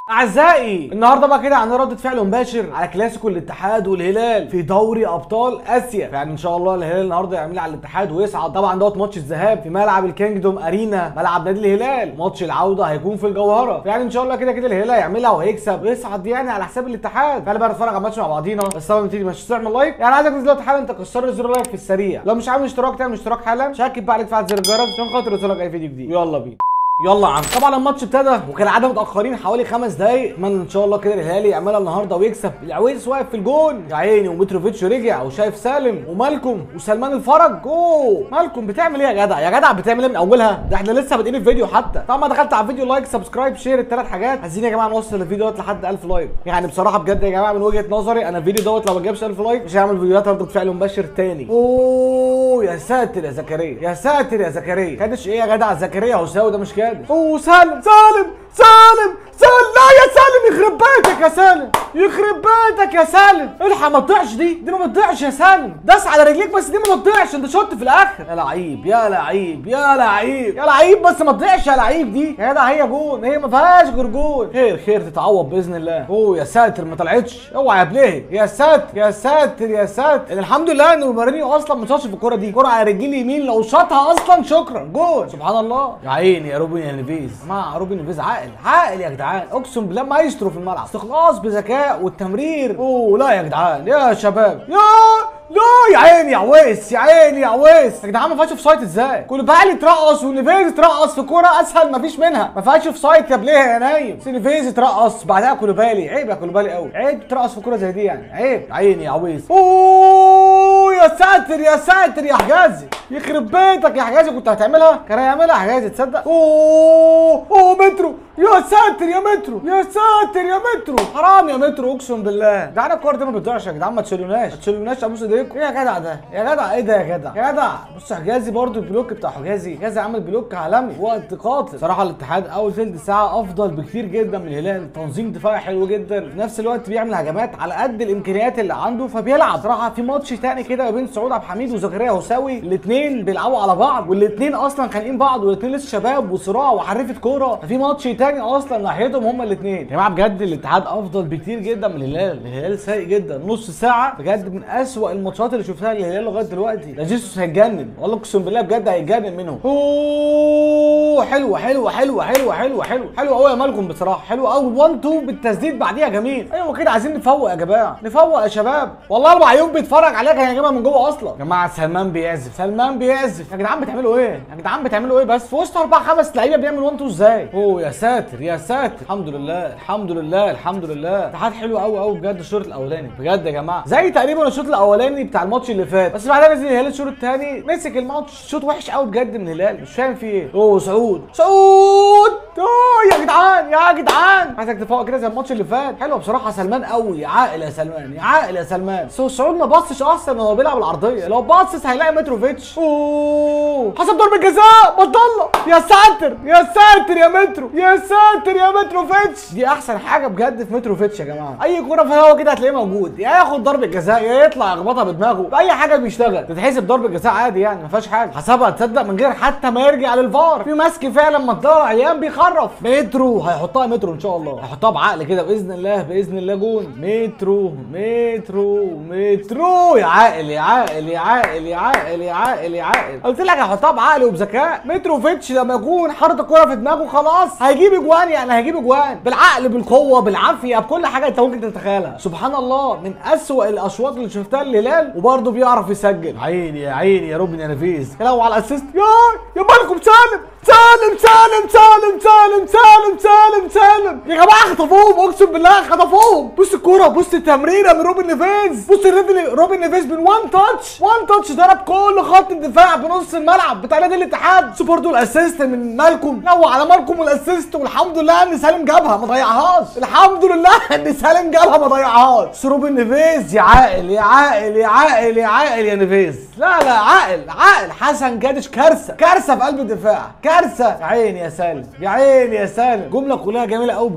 اعزائي النهارده بقى كده عندنا ردة فعل مباشر على كلاسيكو الاتحاد والهلال في دوري ابطال اسيا يعني ان شاء الله الهلال النهارده يعمل على الاتحاد ويصعد طبعا دوت ماتش الذهاب في ملعب الكينجدوم ارينا ملعب نادي الهلال ماتش العوده هيكون في الجوهره يعني ان شاء الله كده كده الهلال هيعملها وهيكسب ويصعد يعني على حساب الاتحاد تعالى بقى نتفرج على الماتش مع بعضينا بس طبعا تيجي مش تعمل لايك يعني عايزك تنزل دلوقتي حالا انت تكسر لي زر لايك في السريع لو مش عامل اشتراك تعمل اشتراك حالا شاكب بقى عليك فعل زر الجرس عشان خاطر يوصلك اي فيديو جديد يلا بينا يلا يا عم طبعا الماتش ابتدى وكالعاده متاخرين حوالي خمس دقايق اتمنى ان شاء الله كده الهلال يعملها النهارده ويكسب العويس واقف في الجون يا عيني ومتروفيتش رجع وشايف سالم ومالكم وسلمان الفرج جو مالكم بتعمل ايه يا جدع يا جدع بتعمل ايه من اولها ده احنا لسه بادئين الفيديو حتى طبعا دخلت على الفيديو لايك سبسكرايب شير الثلاث حاجات عايزين يا جماعه نوصل الفيديو دوت لحد 1000 لايك يعني بصراحه بجد يا جماعه من وجهه نظري انا الفيديو دوت لو ما جابش 1000 لايك مش هعمل فيديوهات ردة فعل مباشر تاني اوه يا ساتر يا زكريا يا ساتر يا زكريا كادش ايه يا جدع زكريا هوساوي ده مش كادش اوه سالم سالم سالم سالم لا يا سالم يخرب بيتك يا سالم يخرب بيتك يا سالم الحق ما تضيعش دي دي ما بتضيعش يا سالم داس على رجليك بس دي ما بتضيعش انت شوت في الاخر يا لعيب يا لعيب يا لعيب يا لعيب بس ما تضيعش يا لعيب دي يا جدع هي جون هي ما فيهاش غير جون خير خير تتعوض باذن الله اوه يا ساتر ما طلعتش اوعى يا بليه يا ساتر يا ساتر يا ساتر الحمد لله ان مارينيو اصلا ما شاطش في الكوره دي كوره على رجلي يمين لو شاطها اصلا شكرا جول سبحان الله يا عيني يا روبن يا نيفيز مع روبن نيفيز عاقل عاقل يا جدعان اقسم بالله مايسترو في الملعب استخلاص بذكاء والتمرير اوه لا يا جدعان يا شباب يا لا يا عيني يا عويس يا عيني يا عويس يا جدعان ما فيهاش اوف سايت ازاي كولوبالي اترقص ونيفيز اترقص في كوره اسهل ما فيش منها ما فيهاش اوف سايت يا بليه يا نايم بس نيفيز اترقص بعدها كولوبالي عيب يا كولوبالي قوي عيب ترقص في كوره زي دي يعني عيب يا عيني يا عويس اوه يا ساتر يا ساتر يا حجازي يخرب بيتك يا حجازي كنت هتعملها كان هيعملها حجازي تصدق اوه اوه مترو يا ساتر يا مترو يا ساتر يا مترو حرام يا مترو اقسم بالله ده انا الكوره دي ما بتضيعش يا جدعان ما تشيلوناش ما تشيلوناش ابوس ايديكم ايه يا جدع ده يا جدع ايه ده يا جدع يا جدع بص حجازي برضو البلوك بتاع حجازي حجازي عامل بلوك عالمي وقت قاتل صراحه الاتحاد اول ثلث ساعه افضل بكتير جدا من الهلال تنظيم دفاعي حلو جدا في نفس الوقت بيعمل هجمات على قد الامكانيات اللي عنده فبيلعب صراحه في ماتش تاني كده ما بين سعود عبد الحميد وزكريا هوساوي الاثنين بيلعبوا على بعض والاثنين اصلا خانقين بعض والاثنين لسه شباب وصراع وحرفه كوره ففي ماتش تاني اصلا ناحيتهم هما الاثنين يا جماعه بجد الاتحاد افضل بكتير جدا من الهلال الهلال سيء جدا نص ساعه بجد من اسوأ الماتشات اللي شفتها للهلال لغايه دلوقتي ده جيسوس هيتجنن والله اقسم بالله بجد هيتجنن منهم اوه حلوه حلوه حلوه حلوه حلوه حلوه حلوه قوي يا مالكم بصراحه حلوه قوي 1 2 بالتسديد بعديها جميل ايوه كده عايزين نفوق يا جماعه نفوق يا شباب والله اربع يوم بيتفرج عليها كان هيجيبها من جوه اصلا يا جماعه سلمان بيعزف سلمان بيعزف يا جدعان بتعملوا ايه يا جدعان بتعملوا ايه بس في وسط اربع خمس لعيبه بيعمل 1 2 ازاي اوه يا ساتر يا ساتر الحمد لله الحمد لله الحمد لله اتحاد حلو قوي قوي بجد الشوط الاولاني بجد يا جماعه زي تقريبا الشوط الاولاني بتاع الماتش اللي فات بس بعدها نزل الهلال الشوط الثاني مسك الماتش شوط وحش قوي بجد من الهلال مش فاهم في ايه اوه سعود سعود اوه يا جدعان يا جدعان عايزك تفوق كده زي الماتش اللي فات حلو بصراحه سلمان قوي يا عاقل يا سلمان يا عاقل يا سلمان بس هو سعود ما بصش اصلا وهو بيلعب العرضيه لو باصص هيلاقي متروفيتش اوه حسب ضربه جزاء بطلة يا ساتر يا ساتر يا مترو يا ساتر يا متروفيتش دي احسن حاجه بجد في متروفيتش يا جماعه اي كوره في الهوا كده هتلاقيه موجود يا ياخد ضربه جزاء يا يطلع يخبطها بدماغه باي حاجه بيشتغل تتحسب ضربه جزاء عادي يعني ما فيهاش حاجه حسبها تصدق من غير حتى ما يرجع للفار في ماسك فعلا ما تطلع عيان بيخرف مترو هيحطها مترو ان شاء الله هيحطها بعقل كده باذن الله باذن الله جون مترو مترو مترو يا عاقل يا عاقل يا عاقل يا عاقل يا عاقل يا عاقل قلت لك هيحطها بعقل وبذكاء متروفيتش لما يكون حاطط الكوره في دماغه خلاص هيجيب اجوان يعني هيجيب اجوان بالعقل بالقوه بالعافيه بكل حاجه انت ممكن تتخيلها سبحان الله من اسوأ الاشواط اللي شفتها للهلال وبرضه بيعرف يسجل عيني يا عيني يا روبن يا نفيس لو على الاسيست يا يا مالكم سالم سالم سالم سالم سالم سالم سالم سالم يا جماعه خطفوهم اقسم بالله خطفوهم بص الكوره بص التمريره من روبن نيفيز بص الريفن- روبن نيفيز من وان تاتش وان تاتش ضرب كل خط الدفاع بنص الملعب بتاع نادي الاتحاد بص برضه الاسيست من مالكم لو على مالكم الاسيست والحمد لله ان سالم جابها ما ضيعهاش الحمد لله ان سالم جابها ما ضيعهاش بس روبن نيفيز يا عاقل يا عاقل يا عاقل يا عاقل يا نيفيز لا لا عاقل عاقل حسن جادش كارثه كارثه في قلب الدفاع كارثه يا عيني يا سالم يا عيني يا سالم جمله كلها جميله قوي بجد الجمله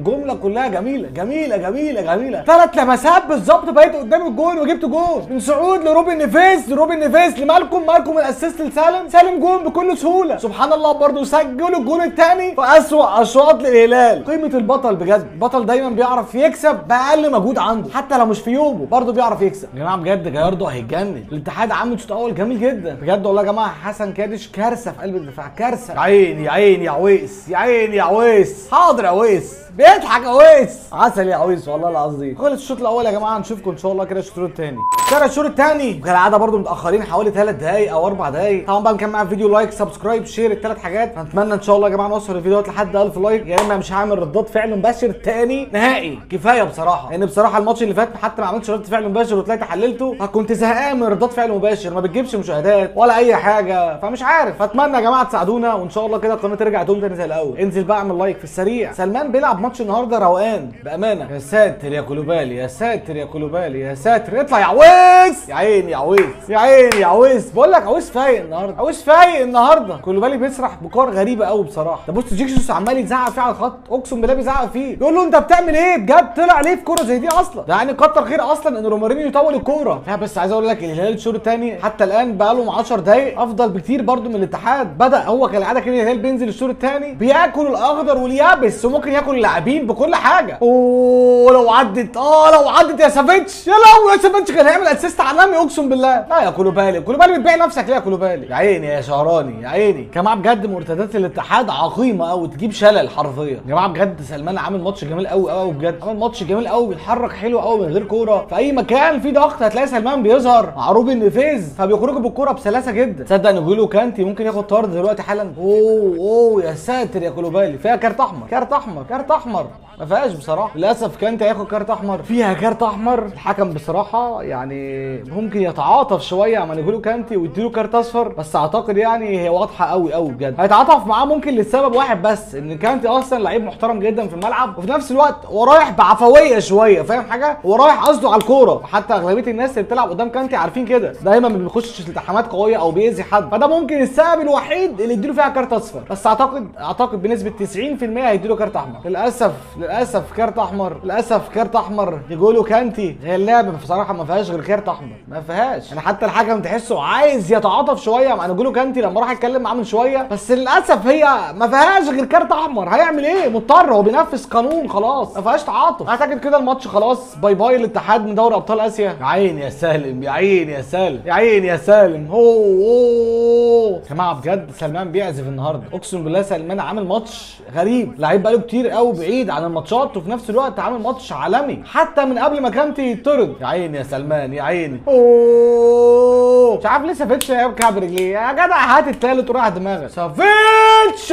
الجمله كلها جميله جميله جميله جميله ثلاث لمسات بالظبط بقيت قدام الجون وجبت جون من سعود لروبن نيفيز لروبن نيفيز لمالكم مالكم الاسيست لسالم سالم جون بكل سهوله سبحان الله برضه سجلوا الجون الثاني في اسوء اشواط للهلال قيمه البطل بجد البطل دايما بيعرف يكسب باقل مجهود عنده حتى لو مش في يومه برضه بيعرف يكسب يا جماعه بجد جايردو هيتجنن الاتحاد عامل شوط اول جميل جدا بجد والله يا جماعه حسن كادش كارثه في قلب الدفاع كارثه يا عيني يا عيني يا عويس يا عيني يا عويس حاضر يا عويس بيضحك يا عويس عسل يا عويس والله العظيم خلص الشوط الاول يا جماعه نشوفكم ان شاء الله كده الشوط الثاني كده الشوط الثاني كالعاده برضو متاخرين حوالي 3 دقايق او 4 دقايق طبعا بقى نكمل مع الفيديو لايك سبسكرايب شير الثلاث حاجات نتمنى ان شاء الله يا جماعه نوصل الفيديوهات لحد 1000 لايك يا اما مش هعمل ردات فعل مباشر تاني نهائي كفايه بصراحه لان يعني بصراحه الماتش اللي فات حتى ما عملتش رد فعل مباشر وطلعت حللته فكنت زهقان من ردات فعل مباشر ما بتجيبش مشاهدات ولا اي حاجه فمش عارف فاتمنى يا جماعه تساعدونا وان شاء الله كده القناه ترجع تقوم تاني زي الاول انزل بقى اعمل لايك في السريع سلمان بيلعب ماتش النهارده روقان بامانه يا ساتر يا كلوبالي يا ساتر يا كلوبالي يا ساتر اطلع يا عويس يا عيني يا عويس يا عيني يا عويس بقول لك عويس فايق النهارده عويس فايق النهارده كلوبالي بيسرح بكور غريبه قوي بصراحه ده بص جيكسوس عمال يزعق فيه على الخط اقسم بالله بيزعق فيه يقول له انت بتعمل ايه بجد طلع ليه في كوره زي دي اصلا ده يعني كتر خير اصلا ان رومارينيو يطول الكوره لا بس عايز اقول لك الهلال الشوط الثاني حتى الان بقى لهم 10 دقايق افضل بكتير برده من الاتحاد بدا هو كالعاده كده الهلال بينزل الشوط الثاني بياكل الاخضر واليابس وممكن ياكل اللاعبين بكل حاجه اوه لو عدت اه لو عدت يا سافيتش يا لو يا سافيتش كان هيعمل اسيست عالمي اقسم بالله لا يا كولوبالي كولوبالي بتبيع نفسك ليه يا كولوبالي يا عيني يا شهراني يا عيني يا جماعه بجد مرتدات الاتحاد عقيمه قوي تجيب شلل حرفيا يا جماعه بجد سلمان عامل ماتش جميل قوي قوي بجد عامل ماتش جميل قوي بيتحرك حلو قوي من غير كوره في اي مكان في ضغط هتلاقي سلمان بيظهر مع روبن نيفيز فبيخرجوا بالكوره بسلاسه جدا تصدق ان بيقولوا كانتي ممكن ياخد طرد دلوقتي حالا اوه اوه يا ساتر يا كولوبالي فيها كارت احمر كارت احمر كارت احمر ما فيهاش بصراحه للاسف كانت هياخد كارت احمر فيها كارت احمر الحكم بصراحه يعني ممكن يتعاطف شويه مع نيجولو كانتي ويديله كارت اصفر بس اعتقد يعني هي واضحه قوي قوي بجد هيتعاطف معاه ممكن لسبب واحد بس ان كانتي اصلا لعيب محترم جدا في الملعب وفي نفس الوقت هو رايح بعفويه شويه فاهم حاجه هو رايح قصده على الكوره حتى اغلبيه الناس اللي بتلعب قدام كانتي عارفين كده دايما ما بيخشش التحامات قويه او بيأذي حد فده ممكن السبب الوحيد اللي يديله فيها كارت اصفر بس اعتقد اعتقد بنسبه 90% هيديله كارت احمر للاسف للاسف كارت احمر للاسف كارت احمر يقولوا كانتي هي اللعبه بصراحه ما فيهاش غير كارت احمر ما فيهاش يعني حتى الحكم تحسه عايز يتعاطف شويه مع نقوله كانتي لما راح اتكلم معاه من شويه بس للاسف هي ما فيهاش غير كارت احمر هيعمل ايه مضطر هو بينفذ قانون خلاص ما فيهاش تعاطف اعتقد كده الماتش خلاص باي باي الاتحاد من دوري ابطال اسيا يا عيني يا سالم يا عيني يا سالم يا عيني يا سالم هو اوه يا جماعه بجد سلمان بيعزف النهارده اقسم بالله سلمان عامل ماتش غريب لعيب بقاله كتير قوي بعيد عن الماتشات وفي نفس الوقت عامل ماتش عالمي حتى من قبل ما كانتي يطرد يا عيني يا سلمان يا عيني اوه مش عارف ليه سافيتش لعب كعب رجليه يا جدع هات التالت وراح دماغك سافيتش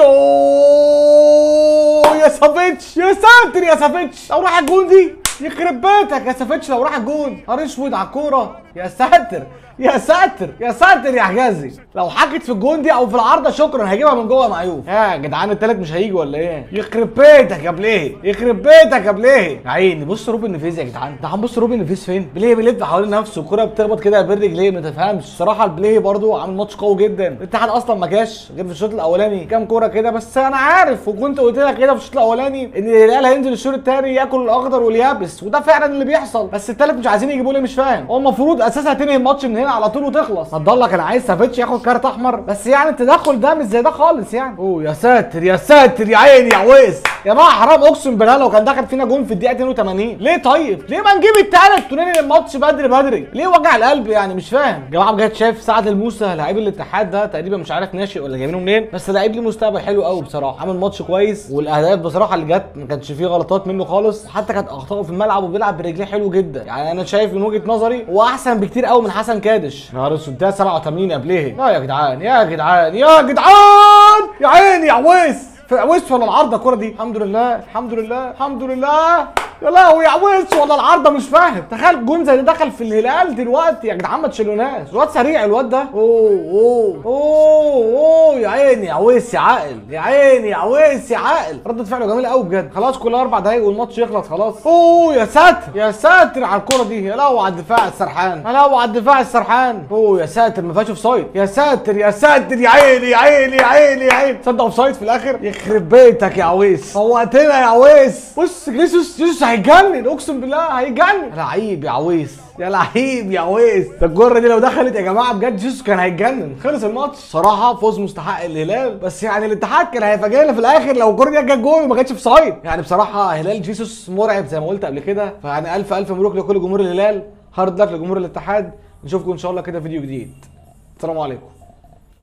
اوه يا سافيتش يا ساتر يا سافيتش لو راح الجون دي يخرب بيتك يا سافيتش لو راح الجون نهار اسود على الكوره يا ساتر يا ساتر يا ساتر يا حجازي لو حكت في الجون دي او في العارضه شكرا هجيبها من جوه معيوف يا جدعان التالت مش هيجي ولا ايه يخرب بيتك يا بليه يخرب بيتك يا بليه يا عيني بص روبن نفيز يا جدعان ده بص روبن نفيز فين بليه بيلف حوالين نفسه الكوره بتخبط كده بين رجليه ما تفهمش الصراحه البليه برضو عامل ماتش قوي جدا الاتحاد اصلا ما جاش غير في الشوط الاولاني كام كوره كده بس انا عارف وكنت قلت لك كده في الشوط الاولاني ان الهلال هينزل الشوط الثاني ياكل الاخضر واليابس وده فعلا اللي بيحصل بس التالت مش عايزين يجيبوا لي مش فاهم هو المفروض اساسا تنهي الماتش من هنا على طول وتخلص هتضل كان عايز سافيتش ياخد كارت احمر بس يعني التدخل ده مش زي ده خالص يعني اوه يا ساتر يا ساتر يا عيني يا ويس يا جماعه حرام اقسم بالله لو كان دخل فينا جون في الدقيقه 82 ليه طيب ليه ما نجيب التالت وننهي الماتش بدري بدري ليه وجع القلب يعني مش فاهم يا جماعه بجد شايف سعد الموسى لعيب الاتحاد ده تقريبا مش عارف ناشئ ولا جايبينه منين بس لعيب ليه مستقبل حلو قوي بصراحه عامل ماتش كويس والاهداف بصراحه اللي جت ما كانش فيه غلطات منه خالص حتى كانت اخطائه في الملعب وبيلعب برجليه حلو جدا يعني انا شايف من وجهه نظري هو احسن بكتير قوي من حسن كادش نهار اسود ده 87 قبليه لا يا جدعان يا جدعان يا جدعان يا عيني يا عويس في عويس ولا العارضه الكوره دي الحمد لله الحمد لله الحمد لله يا لهوي يا عويس ولا العارضه مش فاهم تخيل جون زي ده دخل في الهلال دلوقتي يا جدعان ما تشيلوناش الواد سريع الواد ده اوه اوه اوه اوه يا عيني يا عويس يا عاقل يا عيني يا عويس يا عاقل ردة فعله جميله قوي بجد خلاص كل اربع دقايق والماتش يخلص خلاص اوه يا ساتر يا ساتر على الكره دي يا لهوي على الدفاع السرحان يا لهوي على الدفاع السرحان اوه يا ساتر ما فيهاش اوف سايد يا ساتر يا ساتر يا عيني يا عيني يا عيني يا عيني تصدق اوف سايد في الاخر يخرب بيتك يا عويس فوقتنا يا عويس بص جيسوس جيسوس هيجنن اقسم بالله هيجنن لعيب يا عويس يا لعيب يا عويس ده الجره دي لو دخلت يا جماعه بجد جيسوس كان هيتجنن خلص الماتش صراحه فوز مستحق الهلال بس يعني الاتحاد كان هيفاجئنا في الاخر لو الجره دي جت جول وما جاتش في سايد يعني بصراحه هلال جيسوس مرعب زي ما قلت قبل كده فيعني الف الف مبروك لكل جمهور الهلال هارد لك لجمهور الاتحاد نشوفكم ان شاء الله كده فيديو جديد السلام عليكم